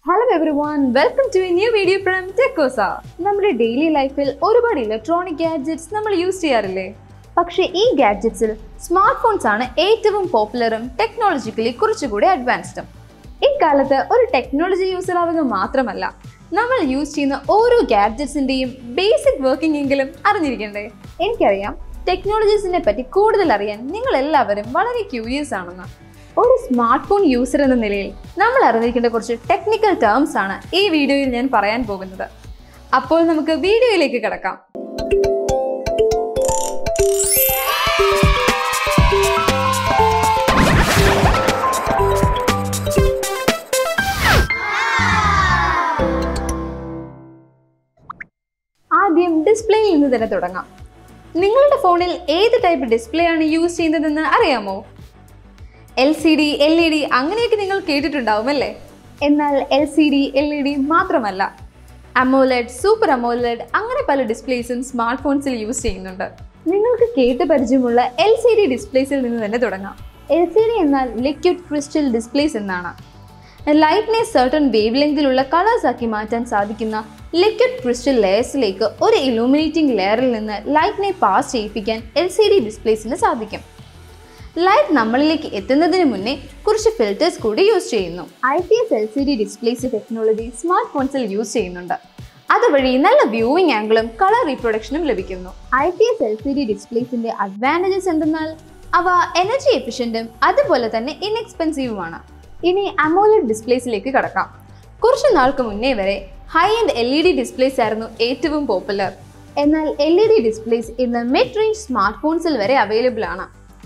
hello everyone welcome to a new video from ടെക്കോസ നമ്മുടെ daily ലൈഫിൽ ഒരുപാട് ഇലക്ട്രോണിക് ഗാഡ്ജറ്റ്സ് നമ്മൾ യൂസ് ചെയ്യാറില്ലേ പക്ഷേ ഈ ഗാഡ്ജറ്റ്സിൽ സ്മാർട്ട് ഫോൺസ് ആണ് ഏറ്റവും പോപ്പുലറും ടെക്നോളജിക്കലി കുറച്ചുകൂടി അഡ്വാൻസ്ഡും ഇക്കാലത്ത് ഒരു ടെക്നോളജി യൂസർ ആവുക മാത്രമല്ല നമ്മൾ യൂസ് ചെയ്യുന്ന ഓരോ ഗാഡ്ജറ്റ്സിന്റെയും ബേസിക് വർക്കിംഗ് എങ്കിലും അറിഞ്ഞിരിക്കണ്ടേ എനിക്കറിയാം ടെക്നോളജീസിനെ പറ്റി കൂടുതൽ അറിയാൻ നിങ്ങൾ എല്ലാവരും വളരെ ക്യൂരിയസ് ആണെന്ന് ഒരു സ്മാർട്ട് ഫോൺ യൂസർ എന്ന നിലയിൽ നമ്മൾ അറിഞ്ഞിരിക്കേണ്ട കുറച്ച് ടെക്നിക്കൽ ടേംസ് ആണ് ഈ വീഡിയോയിൽ ഞാൻ പറയാൻ പോകുന്നത് അപ്പോൾ നമുക്ക് വീഡിയോയിലേക്ക് കിടക്കാം ആദ്യം ഡിസ്പ്ലേയിൽ നിന്ന് തന്നെ തുടങ്ങാം നിങ്ങളുടെ ഫോണിൽ ഏത് ടൈപ്പ് ഡിസ്പ്ലേ ആണ് യൂസ് ചെയ്യുന്നതെന്ന് അറിയാമോ L C D L E D അങ്ങനെയൊക്കെ നിങ്ങൾ കേട്ടിട്ടുണ്ടാവും അല്ലേ എന്നാൽ L C D L E D മാത്രമല്ല അമോലെഡ് സൂപ്പർ അമോലെഡ് അങ്ങനെ പല ഡിസ്പ്ലേസും സ്മാർട്ട് ഫോൺസിൽ യൂസ് ചെയ്യുന്നുണ്ട് നിങ്ങൾക്ക് കേട്ട് പരിചയമുള്ള എൽ സി ഡി ഡിസ്പ്ലേസിൽ നിന്ന് തന്നെ തുടങ്ങാം എൽ സി ഡി എന്നാൽ ലിക്വിഡ് ക്രിസ്റ്റൽ ഡിസ്പ്ലേസ് എന്നാണ് ലൈറ്റിനെ സർട്ടൺ വേവ് ലെങ്തിലുള്ള കളേഴ്സ് ആക്കി മാറ്റാൻ സാധിക്കുന്ന ലിക്വിഡ് ക്രിസ്റ്റൽ ലെയേഴ്സിലേക്ക് ഒരു ഇലൂമിനേറ്റിംഗ് ലെയറിൽ നിന്ന് ലൈറ്റിനെ പാസ് ചെയ്യിപ്പിക്കാൻ എൽ സി ഡി ഡിസ്പ്ലേസിന് സാധിക്കും ലൈറ്റ് നമ്മളിലേക്ക് എത്തുന്നതിന് മുന്നേ കുറച്ച് ഫിൽറ്റേഴ്സ് കൂടി യൂസ് ചെയ്യുന്നു I P S L C D displays technology smart ഫോൺസിൽ യൂസ് ചെയ്യുന്നുണ്ട് അതുവഴി നല്ല വ്യൂവിംഗ് ആംഗിളും കളർ റീപ്രൊഡക്ഷനും ലഭിക്കുന്നു I P S L C D ഡിസ്പ്ലേസിന്റെ അഡ്വാൻറ്റേജസ് എന്തെന്നാൽ അവ എനർജി എഫിഷ്യൻറ്റും അതുപോലെ തന്നെ ഇൻഎക്സ്പെൻസീവുമാണ് ഇനി അമോലഡ് ഡിസ്പ്ലേസിലേക്ക് കടക്കാം കുറച്ച് നാൾക്ക് മുന്നേ വരെ high and L E D displays ആയിരുന്നു ഏറ്റവും പോപ്പുലർ എന്നാൽ എൽ ഇ ഡി ഡിസ്പ്ലേസ് ഇന്ന് മിഡ് റേഞ്ച് സ്മാർട്ട് ഫോൺസിൽ വരെ അവൈലബിൾ ആണ്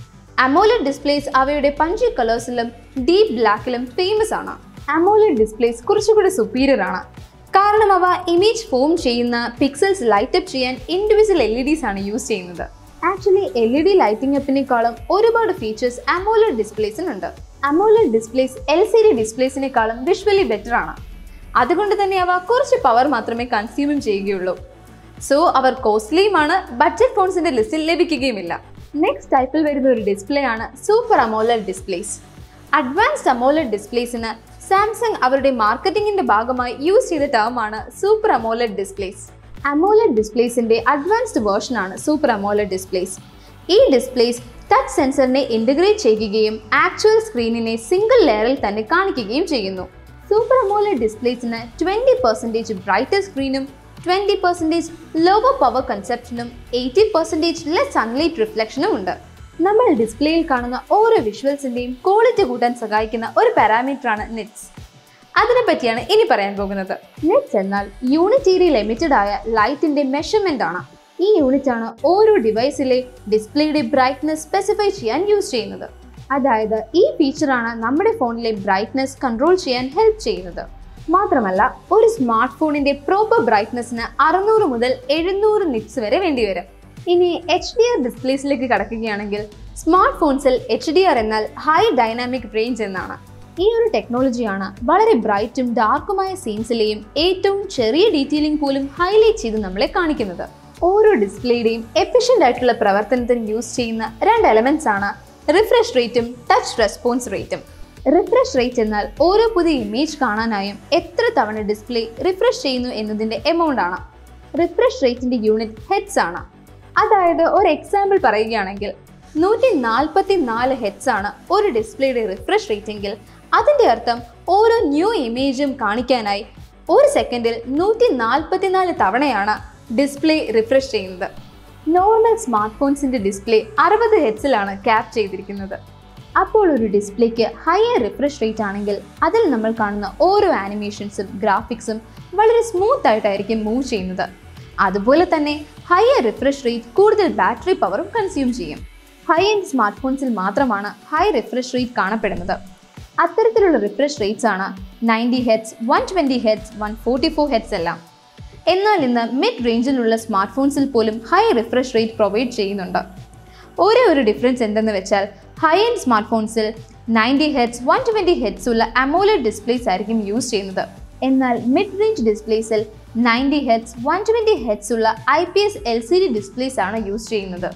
അമോലഡ് ഡിസ്പ്ലേസ് അവയുടെ പഞ്ചി കളേഴ്സിലും ഡീപ് ബ്ലാക്കിലും ഫേമസ് ആണ് അമോലഡ് ഡിസ്പ്ലേസ് കുറച്ചുകൂടി സുപ്പീരിയർ ആണ് കാരണം അവ ഇമേജ് ഫോം ചെയ്യുന്ന പിക്സൽസ് ലൈറ്റ് അപ്പ് ചെയ്യാൻ ഇൻഡിവിജ്വൽ എൽ ഇ ഡിസ് ആണ് യൂസ് ചെയ്യുന്നത് actually L E D lighting അപ്പിനേക്കാളും ഒരുപാട് ഫീച്ചേഴ്സ് അമോലഡ് ഡിസ്പ്ലേസിനുണ്ട് AMOLED displays L C D ഡിസ്പ്ലേസിനേക്കാളും വിഷ്വലി ബെറ്റർ ആണ് അതുകൊണ്ട് തന്നെ അവ കുറച്ച് പവർ മാത്രമേ കൺസ്യൂമും ചെയ്യുകയുള്ളൂ സോ അവർ കോസ്റ്റ്ലിയുമാണ് ബഡ്ജറ്റ് ഫോൺസിന്റെ ലിസ്റ്റിൽ ലഭിക്കുകയുമില്ല നെക്സ്റ്റ് ടൈപ്പിൽ വരുന്ന ഒരു ഡിസ്പ്ലേ ആണ് super AMOLED displays advanced AMOLED ഡിസ്പ്ലേസിന് സാംസങ് അവരുടെ മാർക്കറ്റിംഗിന്റെ ഭാഗമായി യൂസ് ചെയ്ത ടേം ആണ് സൂപ്പർ അമോലഡ് ഡിസ്പ്ലേസ് അമോലഡ് ഡിസ്പ്ലേസിന്റെ അഡ്വാൻസ്ഡ് വേർഷൻ ആണ് സൂപ്പർ അമോലഡ് ഡിസ്പ്ലേസ് ഈ ഡിസ്പ്ലേസ് ടച്ച് സെൻസറിനെ ഇന്റഗ്രേറ്റ് ചെയ്യുകയും ആക്ച്വൽ സ്ക്രീനിനെ സിംഗിൾ ലെയറിൽ തന്നെ കാണിക്കുകയും ചെയ്യുന്നു സൂപ്പർ അമോലഡ് ഡിസ്പ്ലേസിന് ട്വന്റി പെർസെൻറ്റേജ് ബ്രൈറ്റർ സ്ക്രീനും ട്വന്റി പെർസെൻറ്റേജ് ലോവർ പവർ കൺസെപ്ഷനും എയ്റ്റി പെർസെൻറ്റേജ് ലെസ് സൺലൈറ്റ് റിഫ്ലക്ഷനും ഉണ്ട് നമ്മൾ ഡിസ്പ്ലേയിൽ കാണുന്ന ഓരോ വിഷ്വൽസിന്റെയും ക്വാളിറ്റി കൂട്ടാൻ സഹായിക്കുന്ന ഒരു പാരാമീറ്റർ ആണ് നെറ്റ്സ് അതിനെ പറ്റിയാണ് ഇനി പറയാൻ പോകുന്നത് നെറ്റ്സ് എന്നാൽ യൂണിറ്റ് ഏരിയ ലിമിറ്റഡ് ആയ ലൈറ്റിന്റെ മെഷർമെന്റ് ആണ് ഈ യൂണിറ്റ് ആണ് ഓരോ ഡിവൈസിലെ ഡിസ്പ്ലേയുടെ ബ്രൈറ്റ്നസ് സ്പെസിഫൈ ചെയ്യാൻ യൂസ് ചെയ്യുന്നത് അതായത് ഈ ഫീച്ചറാണ് നമ്മുടെ ഫോണിലെ ബ്രൈറ്റ്നസ് കൺട്രോൾ ചെയ്യാൻ ഹെൽപ്പ് ചെയ്യുന്നത് മാത്രമല്ല ഒരു സ്മാർട്ട് ഫോണിന്റെ പ്രോപ്പർ ബ്രൈറ്റ്നസിന് അറുന്നൂറ് മുതൽ എഴുന്നൂറ് നിറ്റ്സ് വരെ വേണ്ടിവരും ഇനി എച്ച് ഡി ആർ ഡിസ്പ്ലേസിലേക്ക് കടക്കുകയാണെങ്കിൽ സ്മാർട്ട് ഫോൺസിൽ എച്ച് ഡി ആർ എന്നാൽ ഹൈ ഡൈനാമിക് റേഞ്ച് എന്നാണ് ഈ ഒരു ടെക്നോളജിയാണ് വളരെ ബ്രൈറ്റും ഡാർക്കുമായ സീൻസിലെയും ഏറ്റവും ചെറിയ ഡീറ്റെയിലിംഗ് പോലും ഹൈലൈറ്റ് ചെയ്ത് നമ്മളെ കാണിക്കുന്നത് ഓരോ ഡിസ്പ്ലേയുടെയും എഫിഷ്യൻ്റ് ആയിട്ടുള്ള പ്രവർത്തനത്തിന് യൂസ് ചെയ്യുന്ന രണ്ട് എലമെന്റ്സ് ആണ് റിഫ്രഷ് റേറ്റും ടച്ച് റെസ്പോൺസ് റേറ്റും റിഫ്രഷ് റേറ്റ് എന്നാൽ ഓരോ പുതിയ ഇമേജ് കാണാനായും എത്ര തവണ ഡിസ്പ്ലേ റിഫ്രഷ് ചെയ്യുന്നു എന്നതിന്റെ എമൗണ്ട് ആണ് റിഫ്രഷ് റേറ്റിന്റെ യൂണിറ്റ് ഹെഡ്സ് ആണ് അതായത് ഒരു എക്സാമ്പിൾ പറയുകയാണെങ്കിൽ നൂറ്റി നാൽപ്പത്തി നാല് ഹെഡ്സ് ആണ് ഒരു ഡിസ്പ്ലേയുടെ റിഫ്രഷ് റേറ്റ് എങ്കിൽ അതിന്റെ അർത്ഥം ഓരോ ന്യൂ ഇമേജും കാണിക്കാനായി ഒരു സെക്കൻഡിൽ നൂറ്റി നാൽപ്പത്തിനാല് തവണയാണ് ഡിസ്പ്ലേ റിഫ്രഷ് ചെയ്യുന്നത് നോർമൽ സ്മാർട്ട് ഫോൺസിന്റെ ഡിസ്പ്ലേ അറുപത് ഹെഡ്സിലാണ് ക്യാപ് ചെയ്തിരിക്കുന്നത് അപ്പോൾ ഒരു ഡിസ്പ്ലേക്ക് ഹയർ റിഫ്രഷ് റേറ്റ് ആണെങ്കിൽ അതിൽ നമ്മൾ കാണുന്ന ഓരോ ആനിമേഷൻസും ഗ്രാഫിക്സും വളരെ സ്മൂത്ത് ആയിട്ടായിരിക്കും മൂവ് ചെയ്യുന്നത് അതുപോലെ തന്നെ ഹയർ റിഫ്രഷ് റേറ്റ് കൂടുതൽ ബാറ്ററി പവറും കൺസ്യൂം ചെയ്യും ഹൈ എൻഡ് സ്മാർട്ട് ഫോൺസിൽ മാത്രമാണ് ഹൈ റിഫ്രഷ് റേറ്റ് കാണപ്പെടുന്നത് അത്തരത്തിലുള്ള റിഫ്രഷ് റേറ്റ്സ് ആണ് ninety hertz one twenty hertz one forty four hertz എല്ലാം എന്നാൽ ഇന്ന് മിഡ് റേഞ്ചിലുള്ള സ്മാർട്ട് ഫോൺസിൽ പോലും ഹൈ റിഫ്രഷ് റേറ്റ് പ്രൊവൈഡ് ചെയ്യുന്നുണ്ട് ഒരേ ഒരു ഡിഫറൻസ് എന്തെന്ന് വെച്ചാൽ ഹൈ എൻഡ് സ്മാർട്ട് ഫോൺസിൽ ninety hertz one twenty hertz ഉള്ള അമോലഡ് ഡിസ്പ്ലേസ് ആയിരിക്കും യൂസ് ചെയ്യുന്നത് എന്നാൽ മിഡ് റേഞ്ച് ഡിസ്പ്ലേസിൽ ninety hertz one twenty hertz ഉള്ള I P S L C D displays ആണ് യൂസ് ചെയ്യുന്നത്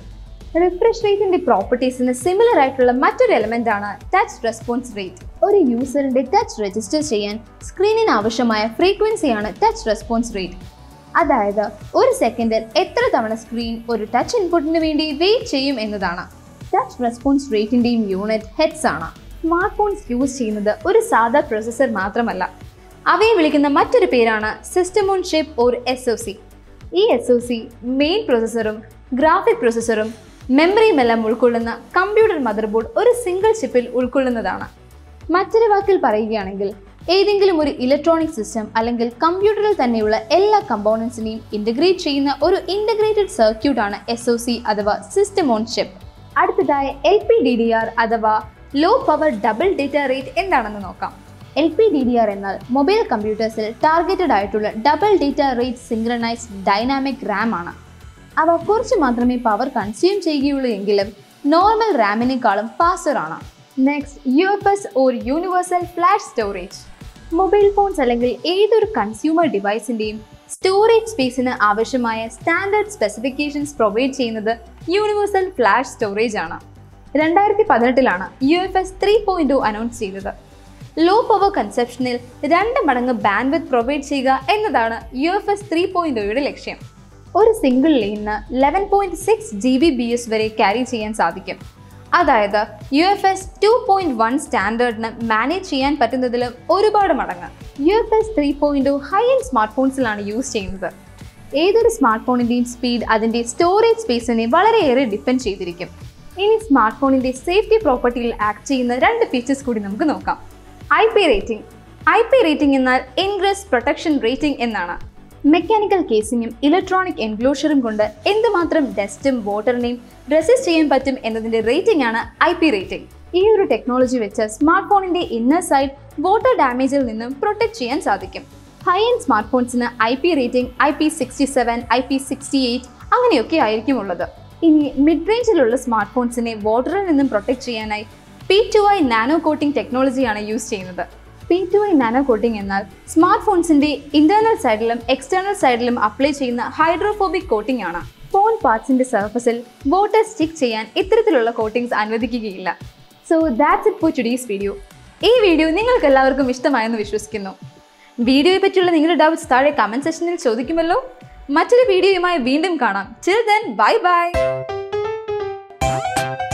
റിഫ്രഷ് റേറ്റിന്റെ പ്രോപ്പർട്ടീസിന് സിമിലർ ആയിട്ടുള്ള മറ്റൊരു എലമെന്റ് ആണ് ടച്ച് റെസ്പോൺസ് റേറ്റ് ഒരു യൂസറിന്റെ ടച്ച് രജിസ്റ്റർ ചെയ്യാൻ സ്ക്രീനിന് ആവശ്യമായ ഫ്രീക്വൻസിയാണ് ടച്ച് റെസ്പോൺസ് റേറ്റ് അതായത് ഒരു സെക്കൻഡിൽ എത്ര തവണ സ്ക്രീൻ ഒരു ടച്ച് ഇൻപുട്ടിന് വേണ്ടി വെയിറ്റ് ചെയ്യും എന്നതാണ് ടച്ച് റെസ്പോൺസ് റേറ്റിന്റെയും യൂണിറ്റ് ഹെഡ്സ് ആണ് സ്മാർട്ട് ഫോൺസ് യൂസ് ചെയ്യുന്നത് ഒരു സാധാ പ്രൊസസ്സർ മാത്രമല്ല അവയെ വിളിക്കുന്ന മറ്റൊരു പേരാണ് system on chip or S O C ഈ എസ് ഒ സി മെയിൻ പ്രൊസസ്സറും ഗ്രാഫിക് പ്രൊസസ്സറും മെമ്മറിയും എല്ലാം ഉൾക്കൊള്ളുന്ന കമ്പ്യൂട്ടർ മദർ ബോർഡ് ഒരു സിംഗിൾ ചിപ്പിൽ ഉൾക്കൊള്ളുന്നതാണ് മറ്റൊരു വാക്കിൽ പറയുകയാണെങ്കിൽ ഏതെങ്കിലും ഒരു ഇലക്ട്രോണിക് സിസ്റ്റം അല്ലെങ്കിൽ കമ്പ്യൂട്ടറിൽ തന്നെയുള്ള എല്ലാ കമ്പോണൻസിനെയും ഇൻ്റഗ്രേറ്റ് ചെയ്യുന്ന ഒരു ഇൻ്റഗ്രേറ്റഡ് സർക്യൂട്ട് ആണ് എസ് ഒ സി അഥവാ സിസ്റ്റം ഓൺ ചിപ്പ് അടുത്തതായി L P D D R അഥവാ low power double data rate എന്താണെന്ന് നോക്കാം L P D D R എന്നാൽ മൊബൈൽ കമ്പ്യൂട്ടേഴ്സിൽ ടാർഗറ്റഡ് ആയിട്ടുള്ള double data rate synchronized dynamic RAM ആണ് അവ കുറച്ച് മാത്രമേ പവർ കൺസ്യൂം ചെയ്യുകയുള്ളൂ എങ്കിലും നോർമൽ റാമിനേക്കാളും ഫാസ്റ്റർ ആണ് next U F S or universal flash storage mobile phones അല്ലെങ്കിൽ ഏതൊരു കൺസ്യൂമർ ഡിവൈസിൻ്റെയും സ്റ്റോറേജ് സ്പേസിന് ആവശ്യമായ സ്റ്റാൻഡേർഡ് സ്പെസിഫിക്കേഷൻസ് പ്രൊവൈഡ് ചെയ്യുന്നത് യൂണിവേഴ്സൽ ഫ്ലാഷ് സ്റ്റോറേജ് ആണ് രണ്ടായിരത്തി പതിനെട്ടിലാണ് U F S three point announce ചെയ്തത് ലോ പവർ കൺസെപ്ഷനിൽ രണ്ട് മടങ്ങ് ബാൻഡ്വിത്ത് പ്രൊവൈഡ് ചെയ്യുക എന്നതാണ് U F S three point ലക്ഷ്യം ഒരു സിംഗിൾ ലെയിനിന് eleven point six G B B S വരെ ക്യാരി ചെയ്യാൻ സാധിക്കും അതായത് U F S two point one സ്റ്റാൻഡേർഡിന് മാനേജ് ചെയ്യാൻ പറ്റുന്നതിലും ഒരുപാട് മടങ്ങ് U F S three point high end smart ഫോൺസിലാണ് use ചെയ്യുന്നത് ഏതൊരു സ്മാർട്ട് ഫോണിൻ്റെയും സ്പീഡ് അതിൻ്റെ സ്റ്റോറേജ് സ്പേസിനെ വളരെയേറെ ഡിപ്പെൻഡ് ചെയ്തിരിക്കും ഇനി സ്മാർട്ട് ഫോണിൻ്റെ സേഫ്റ്റി പ്രോപ്പർട്ടിയിൽ ആക്ട് ചെയ്യുന്ന രണ്ട് ഫീച്ചേഴ്സ് കൂടി നമുക്ക് നോക്കാം I P rating I P rating എന്നാൽ ഇൻഗ്രസ് പ്രൊട്ടക്ഷൻ റേറ്റിംഗ് എന്നാണ് മെക്കാനിക്കൽ കേസിങ്ങും ഇലക്ട്രോണിക് എൻക്ലോഷറും കൊണ്ട് എന്തുമാത്രം ഡസ്റ്റും വാട്ടറിനെയും റെസിസ്റ്റ് ചെയ്യാൻ പറ്റും എന്നതിന്റെ റേറ്റിംഗ് ആണ് ഐ പി റേറ്റിംഗ് ഈ ഒരു ടെക്നോളജി വെച്ച് സ്മാർട്ട് ഫോണിന്റെ ഇന്നർ സൈഡ് വാട്ടർ ഡാമേജിൽ നിന്നും പ്രൊട്ടക്ട് ചെയ്യാൻ സാധിക്കും ഹൈ എൻഡ് സ്മാർട്ട് ഫോൺസിന് I P rating I P sixty seven I P sixty eight അങ്ങനെയൊക്കെ ആയിരിക്കും ഉള്ളത് ഇനി മിഡ് റേഞ്ചിലുള്ള സ്മാർട്ട് ഫോൺസിനെ വാട്ടറിൽ നിന്നും പ്രൊട്ടക്ട് ചെയ്യാനായി P two I nano coating ടെക്നോളജിയാണ് യൂസ് ചെയ്യുന്നത് P two I nano coating എന്നാൽ സ്മാർട്ട് ഫോൺസിന്റെ ഇന്റേണൽ സൈഡിലും എക്സ്റ്റേണൽ സൈഡിലും അപ്ലൈ ചെയ്യുന്ന ഹൈഡ്രോഫോബിക് കോട്ടിംഗ് ആണ് ഫോൺ പാർട്സിന്റെ സർഫസിൽ വാട്ടർ സ്റ്റിക്ക് ചെയ്യാൻ ഇത്തരത്തിലുള്ള കോട്ടിംഗ്സ് അനുവദിക്കുകയില്ല so that's it for today's video ഈ വീഡിയോ നിങ്ങൾക്ക് എല്ലാവർക്കും ഇഷ്ടമായെന്ന് വിശ്വസിക്കുന്നു വീഡിയോയെ പറ്റിയുള്ള നിങ്ങളുടെ ഡൗട്ട്സ് താഴെ കമന്റ് സെക്ഷനിൽ ചോദിക്കുമല്ലോ മറ്റൊരു വീഡിയോയുമായി വീണ്ടും കാണാം ചിൽ ദെൻ ബൈ ബൈ